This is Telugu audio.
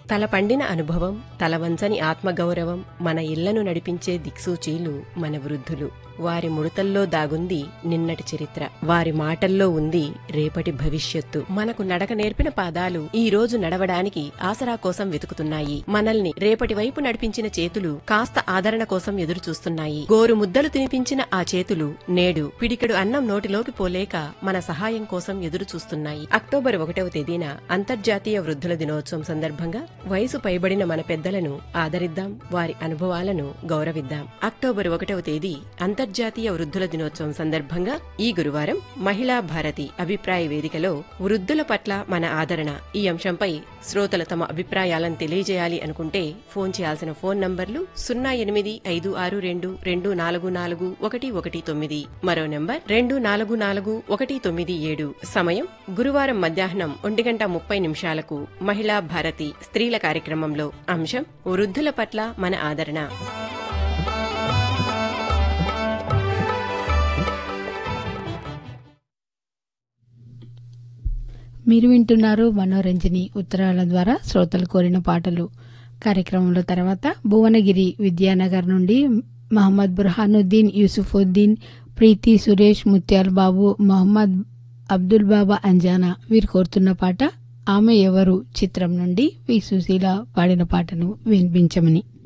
తల పండిన అనుభవం తలవంచని ఆత్మగౌరవం మన ఇళ్లను నడిపించే దిక్సూచీలు మన వృద్ధులు వారి ముడతల్లో దాగుంది నిన్నటి చరిత్ర వారి మాటల్లో ఉంది రేపటి భవిష్యత్తు మనకు నడక నేర్పిన పాదాలు ఈ రోజు నడవడానికి ఆసరా కోసం వెతుకుతున్నాయి మనల్ని రేపటి వైపు నడిపించిన చేతులు కాస్త ఆదరణ కోసం ఎదురు చూస్తున్నాయి గోరు ముద్దలు తినిపించిన ఆ చేతులు నేడు పిడికెడు అన్నం నోటిలోకి పోలేక మన సహాయం కోసం ఎదురు చూస్తున్నాయి అక్టోబర్ ఒకటవ తేదీన అంతర్జాతీయ వృద్ధుల దినోత్సవం సందర్భంగా వయసు పైబడిన మన పెద్దలను ఆదరిద్దాం వారి అనుభవాలను గౌరవిద్దాం అక్టోబర్ ఒకటవ తేదీ అంతర్జాతీయ వృద్ధుల దినోత్సవం సందర్భంగా ఈ గురువారం మహిళా భారతి అభిప్రాయ వేదికలో వృద్ధుల పట్ల మన ఆదరణ ఈ అంశంపై శ్రోతలు తమ అభిప్రాయాలను తెలియజేయాలి అనుకుంటే ఫోన్ చేయాల్సిన ఫోన్ నంబర్లు సున్నా ఎనిమిది ఐదు ఆరు రెండు రెండు నాలుగు నాలుగు ఒకటి ఒకటి తొమ్మిది మరో నంబర్ రెండు నాలుగు నాలుగు ఒకటి తొమ్మిది ఏడు సమయం గురువారం మధ్యాహ్నం ఒంటి గంట ముప్పై నిమిషాలకు మహిళా భారతి స్త్రీల కార్యక్రమంలో అంశం వృద్ధుల పట్ల మన ఆదరణ మీరు వింటున్నారు మనోరంజని ఉత్తరాల ద్వారా శ్రోతలు కోరిన పాటలు కార్యక్రమంలో తర్వాత భువనగిరి విద్యానగర్ నుండి మహమ్మద్ బుర్హానుద్దీన్ యూసుఫుద్దీన్ ప్రీతి సురేష్ ముత్యాల్ బాబు మహమ్మద్ అబ్దుల్ బాబా అంజానా వీరు కోరుతున్న పాట ఆమె ఎవరు చిత్రం నుండి వి సుశీల పాడిన పాటను వినిపించమని